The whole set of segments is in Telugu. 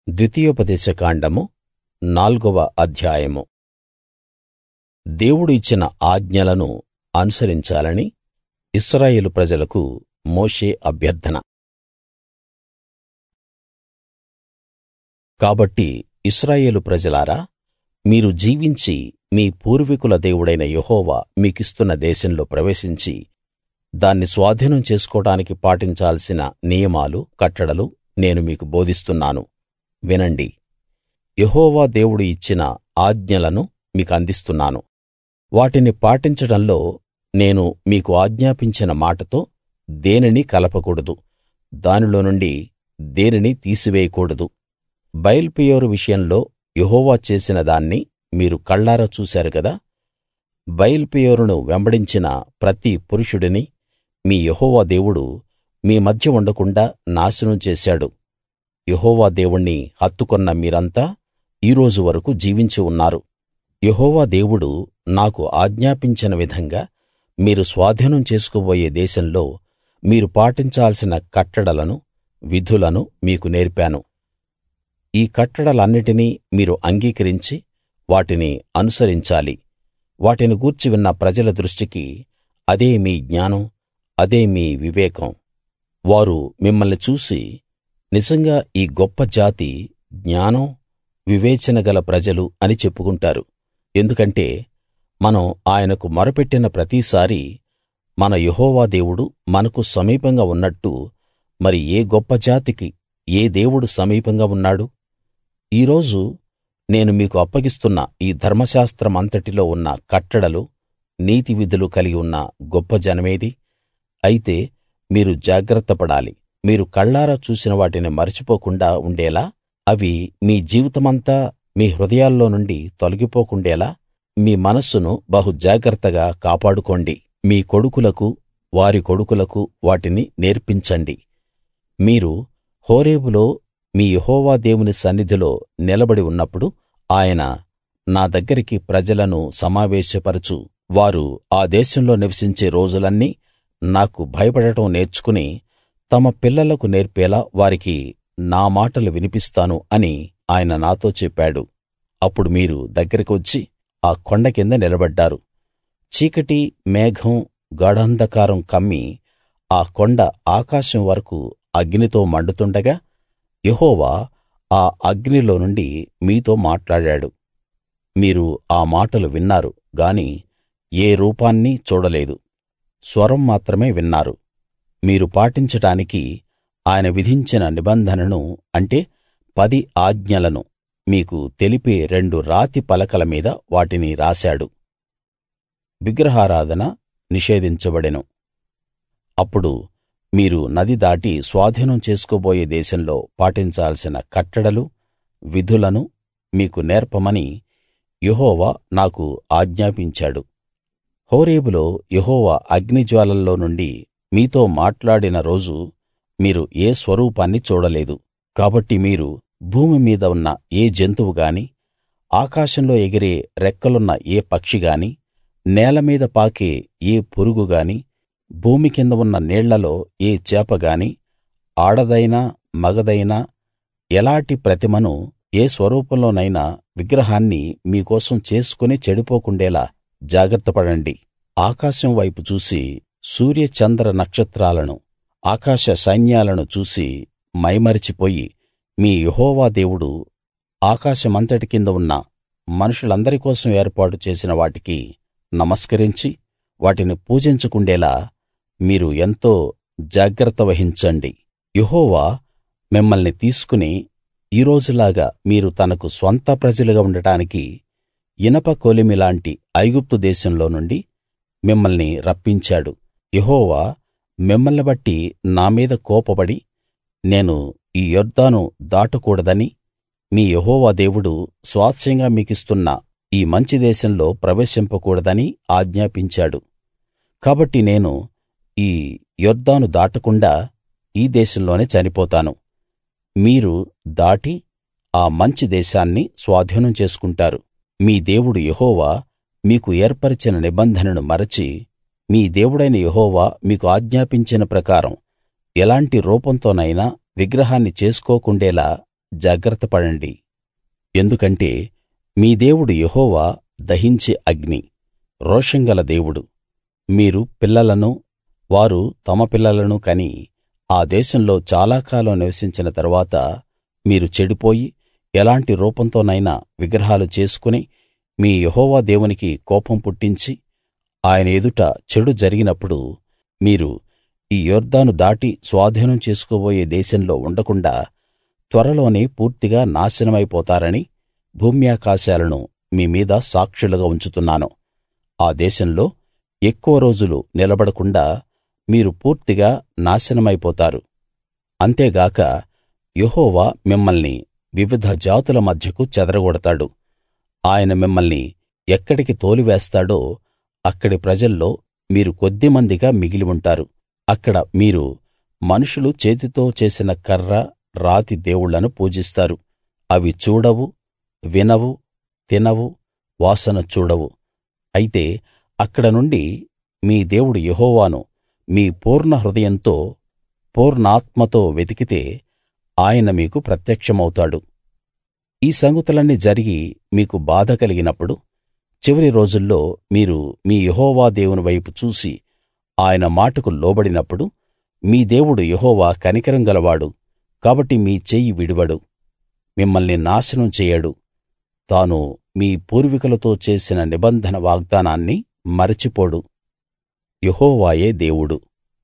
ద్వితీయోపదేశ కాండము నాల్గవ అధ్యాయము దేవుడు ఇచ్చిన ఆజ్ఞలను అనుసరించాలని ఇశ్రాయేలు ప్రజలకు మోషే అభ్యర్థన కాబట్టి ఇశ్రాయేలు ప్రజలారా మీరు జీవించి మీ పూర్వీకుల దేవుడైన యెహోవా మీకిస్తున్న దేశంలో ప్రవేశించి దాన్ని స్వాధీనం చేసుకోడానికి పాటించాల్సిన నియమాలు కట్టడలు నేను మీకు బోధిస్తున్నాను వినండి యెహోవా దేవుడు ఇచ్చిన ఆజ్ఞలను మీకందిస్తున్నాను వాటిని పాటించడంలో నేను మీకు ఆజ్ఞాపించిన మాటతో దేనినీ కలపకూడదు దానిలో నుండి దేనినీ తీసివేయకూడదు బయల్పెయోరు విషయంలో యెహోవా చేసిన దాన్ని మీరు కళ్ళారా చూశారు గదా బయల్పెయోరును వెంబడించిన ప్రతి పురుషుడిని మీ యెహోవా దేవుడు మీ మధ్య ఉండకుండాా నాశనం చేశాడు యెహోవా దేవుణ్ణి హత్తుకొన్న మీరంతా ఈ రోజు వరకూ జీవించి ఉన్నారు యెహోవా దేవుడు నాకు ఆజ్ఞాపించిన విధంగా మీరు స్వాధీనం చేసుకోబోయే దేశంలో మీరు పాటించాల్సిన కట్టడలను విధులను మీకు నేర్పాను ఈ కట్టడలన్నిటినీ మీరు అంగీకరించి వాటిని అనుసరించాలి వాటిని గూర్చి విన్న ప్రజల దృష్టికి అదే మీ జ్ఞానం అదే మీ వివేకం వారు మిమ్మల్ని చూసి నిజంగా ఈ గొప్ప జాతి జ్ఞానం వివేచన గల ప్రజలు అని చెప్పుకుంటారు ఎందుకంటే మనం ఆయనకు మొరపెట్టిన ప్రతిసారీ మన యెహోవా దేవుడు మనకు సమీపంగా ఉన్నట్టు మరి ఏ గొప్ప జాతికి ఏ దేవుడు సమీపంగా ఉన్నాడు ఈ రోజు నేను మీకు అప్పగిస్తున్న ఈ ధర్మశాస్త్రమంతటిలో ఉన్న కట్టడలు నీతి విధులు కలిగి ఉన్న గొప్ప జనమేది అయితే మీరు జాగ్రత్త పడాలి మీరు కళ్ళారా చూసిన వాటిని మరచిపోకుండా ఉండేలా అవి మీ జీవితమంతా మీ హృదయాల్లో నుండి తొలగిపోకుండేలా మీ మనస్సును బహు జాగ్రత్తగా కాపాడుకోండి మీ కొడుకులకు వారి కొడుకులకు వాటిని నేర్పించండి మీరు హోరేబులో మీ యెహోవా దేవుని సన్నిధిలో నిలబడి ఉన్నప్పుడు ఆయన నా దగ్గరికి ప్రజలను సమావేశపరచు వారు ఆ దేశంలో నివసించే రోజులన్నీ నాకు భయపడటం నేర్చుకుని తమ పిల్లలకు నేర్పేలా వారికి నా మాటలు వినిపిస్తాను అని ఆయన నాతో చెప్పాడు అప్పుడు మీరు దగ్గరికి వచ్చి ఆ కొండ కింద నిలబడ్డారు చీకటి మేఘం గాఢాంధకారం కమ్మి ఆ కొండ ఆకాశం వరకూ అగ్నితో మండుతుండగా యెహోవా ఆ అగ్నిలో నుండి మీతో మాట్లాడాడు మీరు ఆ మాటలు విన్నారు గాని ఏ రూపాన్నీ చూడలేదు స్వరం మాత్రమే విన్నారు మీరు పాటించడానికి ఆయన విధించిన నిబంధనను అంటే పది ఆజ్ఞలను మీకు తెలిపే రెండు రాతి పలకల మీద వాటిని రాశాడు విగ్రహారాధన నిషేధించబడెను అప్పుడు మీరు నది దాటి స్వాధీనం చేసుకోబోయే దేశంలో పాటించాల్సిన కట్టడలు విధులను మీకు నేర్పమని యెహోవా నాకు ఆజ్ఞాపించాడు హోరేబులో యెహోవా అగ్నిజ్వాలల్లో నుండి మీతో మాట్లాడిన రోజు మీరు ఏ స్వరూపాన్ని చూడలేదు కాబట్టి మీరు భూమి మీద ఉన్న ఏ జంతువు గాని ఆకాశంలో ఎగిరే రెక్కలున్న ఏ పక్షి గాని నేల మీద పాకే ఏ పురుగు గాని భూమి కింద ఉన్న నీళ్లలో ఏ చేప గాని ఆడదైనా మగదైనా ఎలాటి ప్రతిమను ఏ స్వరూపంలోనైనా విగ్రహాన్ని మీకోసం చేసుకుని చెడిపోకుండేలా జాగ్రత్తపడండి ఆకాశం వైపు చూసి సూర్య చంద్ర నక్షత్రాలను ఆకాశ సైన్యాలను చూసి మైమరిచిపోయి మీ యెహోవా దేవుడు ఆకాశమంతటి కింద ఉన్న మనుషులందరి కోసం ఏర్పాటు చేసిన వాటికి నమస్కరించి వాటిని పూజించకుండేలా మీరు ఎంతో జాగ్రత్త వహించండి యెహోవా మిమ్మల్ని తీసుకుని ఈ రోజులాగా మీరు తనకు స్వంత ప్రజలుగా ఉండటానికి ఇనప కొలిమిలాంటి ఐగుప్తు దేశంలో నుండి మిమ్మల్ని రప్పించాడు యెహోవా మిమ్మల్ని బట్టి నా మీద కోపపడి నేను ఈ యొర్దాను దాటకూడదని మీ యెహోవా దేవుడు స్వాస్థ్యంగా మీకిస్తున్న ఈ మంచి దేశంలో ప్రవేశింపకూడదని ఆజ్ఞాపించాడు కాబట్టి నేను ఈ యొర్దాను దాటకుండా ఈ దేశంలోనే చనిపోతాను మీరు దాటి ఆ మంచి దేశాన్ని స్వాధీనం చేసుకుంటారు మీ దేవుడు యెహోవా మీకు ఏర్పరచిన నిబంధనను మరచి మీ దేవుడైన యెహోవా మీకు ఆజ్ఞాపించిన ప్రకారం ఎలాంటి రూపంతోనైనా విగ్రహాన్ని చేసుకోకుండేలా జాగ్రత్త పడండి ఎందుకంటే మీ దేవుడు యెహోవా దహించే అగ్ని రోషం గల దేవుడు మీరు పిల్లలను వారు తమ పిల్లలను కని ఆ దేశంలో చాలా కాలం నివసించిన తరువాత మీరు చెడిపోయి ఎలాంటి రూపంతోనైనా విగ్రహాలు చేసుకుని మీ యెహోవా దేవునికి కోపం పుట్టించి ఆయన ఎదుట చెడు జరిగినప్పుడు మీరు ఈ యొర్దాను దాటి స్వాధీనం చేసుకోబోయే దేశంలో ఉండకుండా త్వరలోనే పూర్తిగా నాశనమైపోతారని భూమ్యాకాశాలను మీ మీద సాక్షులుగా ఉంచుతున్నాను ఆ దేశంలో ఎక్కువ రోజులు నిలబడకుండా మీరు పూర్తిగా నాశనమైపోతారు అంతేగాక యెహోవా మిమ్మల్ని వివిధ జాతుల మధ్యకు చెదరగొడతాడు ఆయన మిమ్మల్ని ఎక్కడికి తోలివేస్తాడో అక్కడి ప్రజల్లో మీరు కొద్దిమందిగా మిగిలి ఉంటారు అక్కడ మీరు మనుషులు చేతితో చేసిన కర్ర రాతి దేవుళ్ళను పూజిస్తారు అవి చూడవు వినవు తినవు వాసన చూడవు అయితే అక్కడ నుండి మీ దేవుడు యెహోవాను మీ పూర్ణ హృదయంతో పూర్ణాత్మతో వెతికితే ఆయన మీకు ప్రత్యక్షమౌతాడు ఈ సంగతులన్నీ జరిగి మీకు బాధ కలిగినప్పుడు చివరి రోజుల్లో మీరు మీ యెహోవా దేవుని వైపు చూసి ఆయన మాటకు లోబడినప్పుడు మీ దేవుడు యెహోవా కనికరం గలవాడు కాబట్టి మీ చెయ్యి విడువడు మిమ్మల్ని నాశనం చేయడు తాను మీ పూర్వీకులతో చేసిన నిబంధన వాగ్దానాన్ని మరచిపోడు యెహోవాయే దేవుడు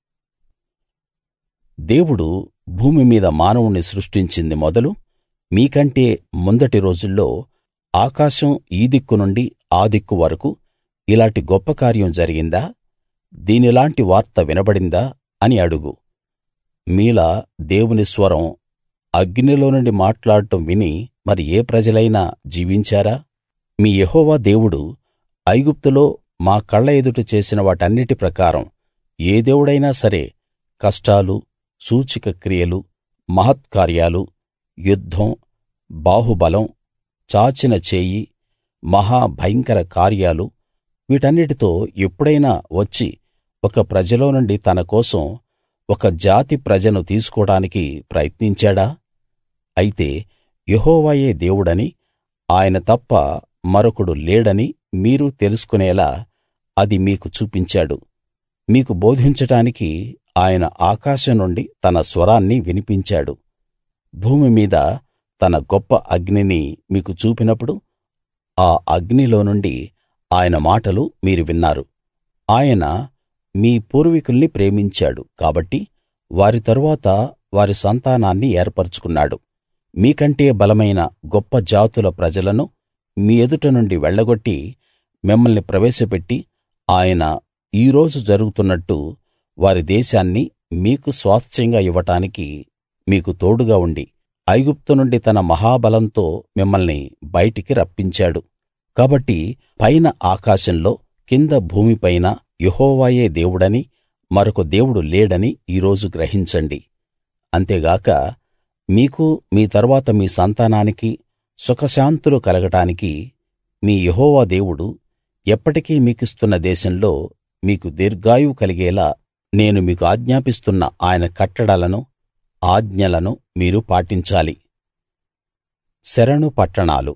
దేవుడు భూమి మీద మానవుణ్ణి సృష్టించింది మొదలు మీకంటే ముందటి రోజుల్లో ఆకాశం ఈ దిక్కు నుండి ఆ దిక్కు వరకూ ఇలాటి గొప్ప కార్యం జరిగిందా దీనిలాంటి వార్త వినబడిందా అని అడుగు మీలా దేవుని స్వరం అగ్నిలో నుండి మాట్లాడటం విని మరి ఏ ప్రజలైనా జీవించారా మీ యెహోవా దేవుడు ఐగుప్తులో మా కళ్ళ ఎదుట చేసిన వాటన్నిటి ప్రకారం ఏ దేవుడైనా సరే కష్టాలు సూచక క్రియలు మహత్కార్యాలు యుద్ధం బాహుబలం చాచిన చేయి మహా భయంకర కార్యాలు వీటన్నిటితో ఎప్పుడైనా వచ్చి ఒక ప్రజలో నుండి తన కోసం ఒక జాతి ప్రజను తీసుకోడానికి ప్రయత్నించాడా అయితే యెహోవాయే దేవుడని ఆయన తప్ప మరొకడు లేడని మీరు తెలుసుకునేలా అది మీకు చూపించాడు మీకు బోధించడానికి ఆయన ఆకాశం నుండి తన స్వరాన్ని వినిపించాడు భూమి మీద తన గొప్ప అగ్నిని మీకు చూపినప్పుడు ఆ అగ్నిలో నుండి ఆయన మాటలు మీరు విన్నారు ఆయన మీ పూర్వీకుల్ని ప్రేమించాడు కాబట్టి వారి తరువాత వారి సంతానాన్ని ఏర్పరచుకున్నాడు మీకంటే బలమైన గొప్ప జాతుల ప్రజలను మీ ఎదుట నుండి వెళ్ళగొట్టి మిమ్మల్ని ప్రవేశపెట్టి ఆయన ఈ రోజు జరుగుతున్నట్టు వారి దేశాన్ని మీకు స్వాస్థ్యంగా ఇవ్వడానికి మీకు తోడుగా ఉండి ఐగుప్తు నుండి తన మహాబలంతో మిమ్మల్ని బయటికి రప్పించాడు కాబట్టి పైన ఆకాశంలో కింద భూమిపైన యెహోవాయే దేవుడని మరొక దేవుడు లేడని ఈ రోజు గ్రహించండి అంతేగాక మీకు మీ తరువాత మీ సంతానానికి సుఖశాంతులు కలగడానికి మీ యెహోవా దేవుడు ఎప్పటికీ మీకిస్తున్న దేశంలో మీకు దీర్ఘాయువు కలిగేలా నేను మీకు ఆజ్ఞాపిస్తున్న ఆయన కట్టడలను ఆజ్ఞలను మీరు పాటించాలి శరణు పట్టణాలు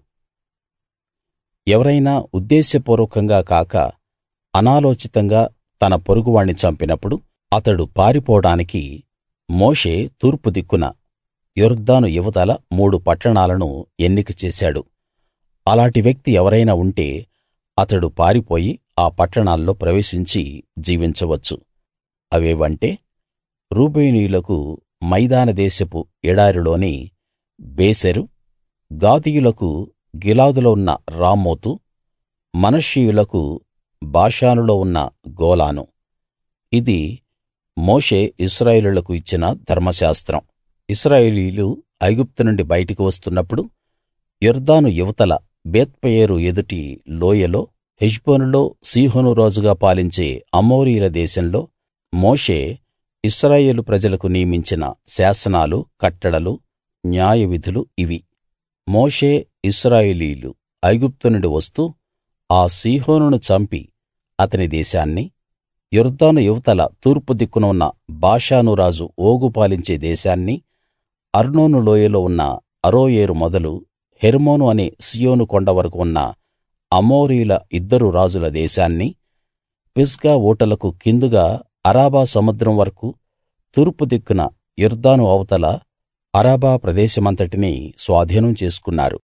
ఎవరైనా ఉద్దేశపూర్వకంగా కాక అనాలోచితంగా తన పొరుగువాణ్ణి చంపినప్పుడు అతడు పారిపోడానికి మోషే తూర్పు దిక్కున యొర్దాను ఇవతల మూడు పట్టణాలను ఎన్నిక చేశాడు అలాటి వ్యక్తి ఎవరైనా ఉంటే అతడు పారిపోయి ఆ పట్టణాల్లో ప్రవేశించి జీవించవచ్చు అవేవంటే రూబేనీయులకు మైదాన దేశపు ఎడారిలోని బేసెరు గాదీయులకు గిలాదులో ఉన్న రామోతు మనష్షీయులకు బాషానులో ఉన్న గోలాను ఇది మోషే ఇశ్రాయేలీయులకు ఇచ్చిన ధర్మశాస్త్రం ఇశ్రాయేలీయులు ఐగుప్తు నుండి బయటికి వస్తున్నప్పుడు యొర్దాను ఇవతల బేత్పయేరు ఎదుటి లోయలో హెష్బోనులో సీహోను రాజుగా పాలించే అమోరీయుల దేశంలో మోషే ఇశ్రాయేలు ప్రజలకు నియమించిన శాసనాలు కట్టడలు న్యాయవిధులు ఇవి మోషే ఇశ్రాయేలీయులు ఐగుప్తు నుండి వస్తూ ఆ సీహోనును చంపి అతని దేశాన్ని యొర్దాను ఇవతల తూర్పు దిక్కున ఉన్న బాషాను రాజు ఓగు పాలించే దేశాన్ని అర్నోను లోయలో ఉన్న అరోయేరు మొదలు హెర్మోను అనే సీయోను కొండ వరకూ ఉన్న అమోరీయుల ఇద్దరు రాజుల దేశాన్నీ పిస్గా ఊటలకు కిందుగా అరాబా సముద్రం వరకూ తూర్పు దిక్కున యొర్దాను అవతల అరాబా ప్రదేశమంతటినీ స్వాధీనం చేసుకున్నారు